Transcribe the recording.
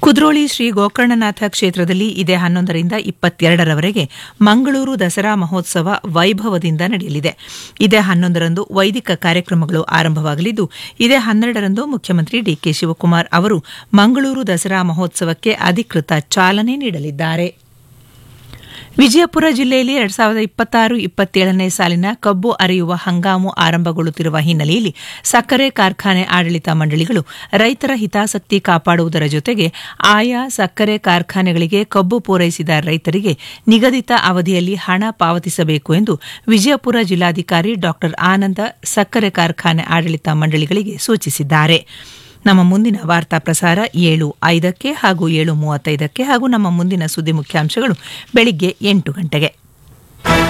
ಕುದ್ರೋಳಿ ಶ್ರೀ ಗೋಕರ್ಣನಾಥ ಕ್ಷೇತ್ರದಲ್ಲಿ ಇದೇ ಹನ್ನೊಂದರಿಂದ ಇಪ್ಪತ್ತೆರಡರವರೆಗೆ ಮಂಗಳೂರು ದಸರಾ ಮಹೋತ್ಸವ ವೈಭವದಿಂದ ನಡೆಯಲಿದೆ ಇದೇ ಹನ್ನೊಂದರಂದು ವೈದಿಕ ಕಾರ್ಯಕ್ರಮಗಳು ಆರಂಭವಾಗಲಿದ್ದು ಇದೇ ಹನ್ನೆರಡರಂದು ಮುಖ್ಯಮಂತ್ರಿ ಡಿಕೆ ಶಿವಕುಮಾರ್ ಅವರು ಮಂಗಳೂರು ದಸರಾ ಮಹೋತ್ಸವಕ್ಕೆ ಅಧಿಕೃತ ಚಾಲನೆ ನೀಡಲಿದ್ದಾರೆ ವಿಜಯಪುರ ಜಿಲ್ಲೆಯಲ್ಲಿ ಎರಡ್ ಸಾವಿರದ ಇಪ್ಪತ್ತಾರು ಇಪ್ಪತ್ತೇಳನೇ ಸಾಲಿನ ಕಬ್ಬು ಅರೆಯುವ ಹಂಗಾಮು ಆರಂಭಗೊಳ್ಳುತ್ತಿರುವ ಹಿನ್ನೆಲೆಯಲ್ಲಿ ಸಕ್ಕರೆ ಕಾರ್ಖಾನೆ ಆಡಳಿತ ಮಂಡಳಿಗಳು ರೈತರ ಹಿತಾಸಕ್ತಿ ಕಾಪಾಡುವುದರ ಜೊತೆಗೆ ಆಯಾ ಸಕ್ಕರೆ ಕಾರ್ಖಾನೆಗಳಿಗೆ ಕಬ್ಬು ಪೂರೈಸಿದ ರೈತರಿಗೆ ನಿಗದಿತ ಅವಧಿಯಲ್ಲಿ ಹಣ ಪಾವತಿಸಬೇಕು ಎಂದು ವಿಜಯಪುರ ಜಿಲ್ಲಾಧಿಕಾರಿ ಡಾ ಆನಂದ ಸಕ್ಕರೆ ಕಾರ್ಖಾನೆ ಆಡಳಿತ ಮಂಡಳಿಗಳಿಗೆ ಸೂಚಿಸಿದ್ದಾರೆ ನಮ್ಮ ಮುಂದಿನ ವಾರ್ತಾ ಪ್ರಸಾರ ಏಳು ಐದಕ್ಕೆ ಹಾಗೂ ಏಳು ಮೂವತ್ತೈದಕ್ಕೆ ಹಾಗೂ ನಮ್ಮ ಮುಂದಿನ ಸುದ್ದಿ ಮುಖ್ಯಾಂಶಗಳು ಬೆಳಿಗ್ಗೆ ಎಂಟು ಗಂಟೆಗೆ